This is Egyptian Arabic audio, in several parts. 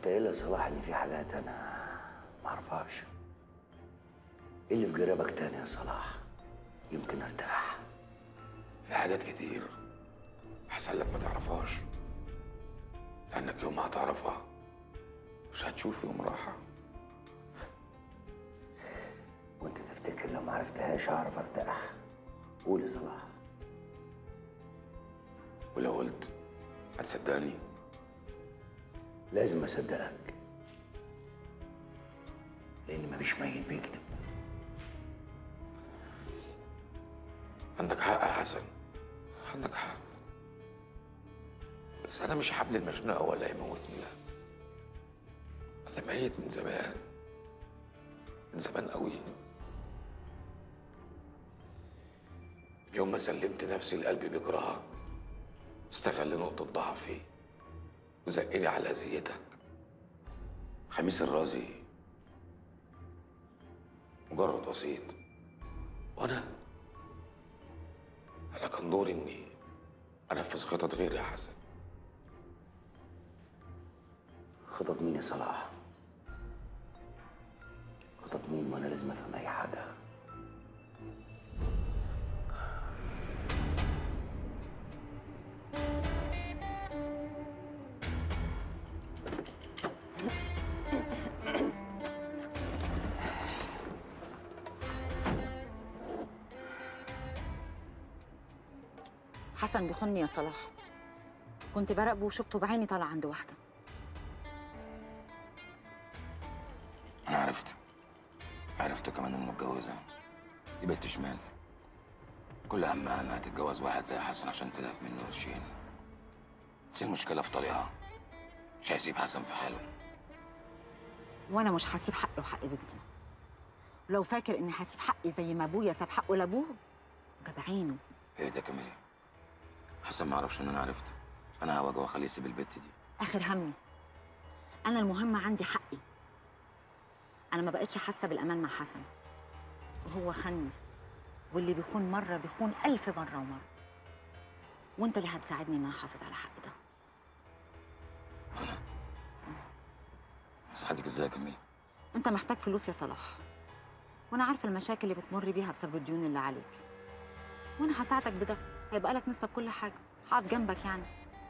كنت قايل يا صلاح ان في حاجات انا ما اعرفهاش ايه اللي في جرابك تاني يا صلاح يمكن ارتاح في حاجات كتير احسن لك ما تعرفهاش لانك يوم ما هتعرفها مش هتشوف يوم راحه وانت تفتكر لو ما عرفتهاش هعرف ارتاح قول يا صلاح ولو قلت هتصدقني لازم اصدقك لان مفيش ميت بيكذب عندك حق يا حسن عندك حق بس انا مش حبل المشنقه ولا يموتني لا انا ميت من زمان من زمان قوي يوم ما سلمت نفسي لقلبي بيكرهك استغل نقطة ضعفي وزقني على أذيتك خميس الرازي مجرد وسيط وأنا أنا كان دوري إني أنفذ خطط غيري يا حسن خطط مين يا صلاح خطط مين وانا لازم افهم اي حاجه حسن بيخوني يا صلاح كنت براقبه وشفته بعيني طالع عند واحدة أنا عرفت عرفت كمان إنه متجوزها دي بنت شمال كل همها إنها تتجوز واحد زي حسن عشان تدافع منه قرشين بس المشكلة في طريقها مش هيسيب حسن في حاله وانا مش هسيب حقي وحق بنتي لو فاكر اني هسيب حقي زي ما ابويا ساب حقه لابوه جاب عينه إيه ده كاميليا حسن ما عرفش إن أنا عرفت أنا هواجه وأخليه يسيب البت دي اخر همي انا المهم عندي حقي انا ما بقتش حاسه بالامان مع حسن وهو خني واللي بيخون مره بيخون الف مره ومره وانت اللي هتساعدني ان انا احافظ على حقي ده أنا أساعدك إزاي يا كاميليا انت محتاج فلوس يا صلاح وانا عارفه المشاكل اللي بتمر بيها بسبب الديون اللي عليك وانا هساعدك بده هيبقى لك نسبه بكل حاجه هقف جنبك يعني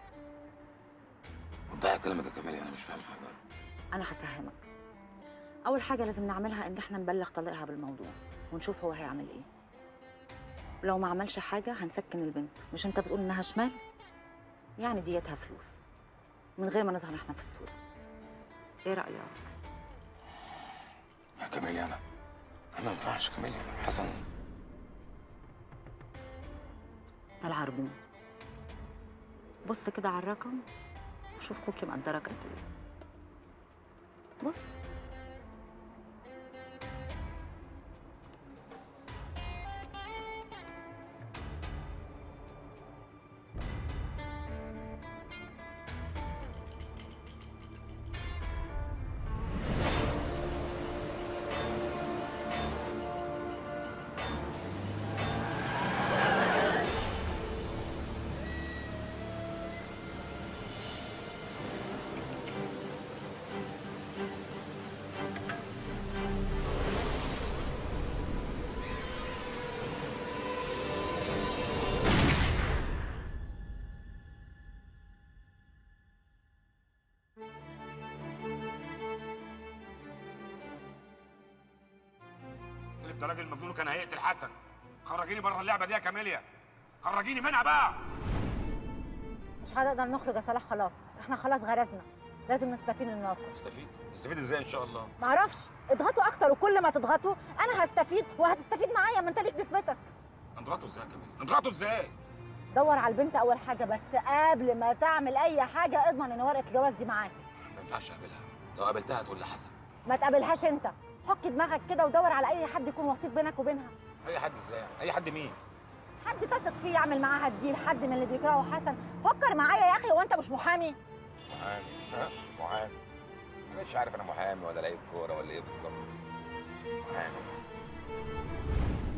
وضحي كلامك يا كاميليا أنا مش فاهم حاجة انا هفهمك اول حاجه لازم نعملها ان احنا نبلغ طليقها بالموضوع ونشوف هو هيعمل ايه لو ما عملش حاجه هنسكن البنت مش انت بتقول انها شمال يعني ديتها فلوس من غير ما نظهر احنا في الصوره ايه رايك يا كاميليا أنا أنا ما ينفعش كاميليا حسن ده العربون بص كده على الرقم وشوف كوكي مقدرك قد ايه بص انت راجل مجنون كان هيقتل حسن خرجيني بره اللعبه دي يا كاميليا خرجيني منها بقى مش هنقدر نخرج يا صلاح خلاص احنا خلاص غرزنا لازم نستفيد من الموقف استفيد استفيد ازاي ان شاء الله معرفش اضغطوا اكتر وكل ما تضغطوا انا هستفيد وهتستفيد معايا ما انت ليك نسبتك نضغطه ازاي يا كاميليا نضغطه ازاي دور على البنت اول حاجه بس قبل ما تعمل اي حاجه اضمن ان ورقه الجواز دي معاك ما ينفعش أقابلها لو قابلتها هتقول لي حسن ما تقابلهاش انت حك دماغك كده ودور على اي حد يكون وسيط بينك وبينها اي حد ازاي اي حد مين حد تثق فيه يعمل معاها تجيل حد من اللي بيكرهوا حسن فكر معايا يا اخي هو انت مش محامي محامي ها محامي انا مش عارف انا محامي ولا لعيب كوره ولا ايه بالظبط محامي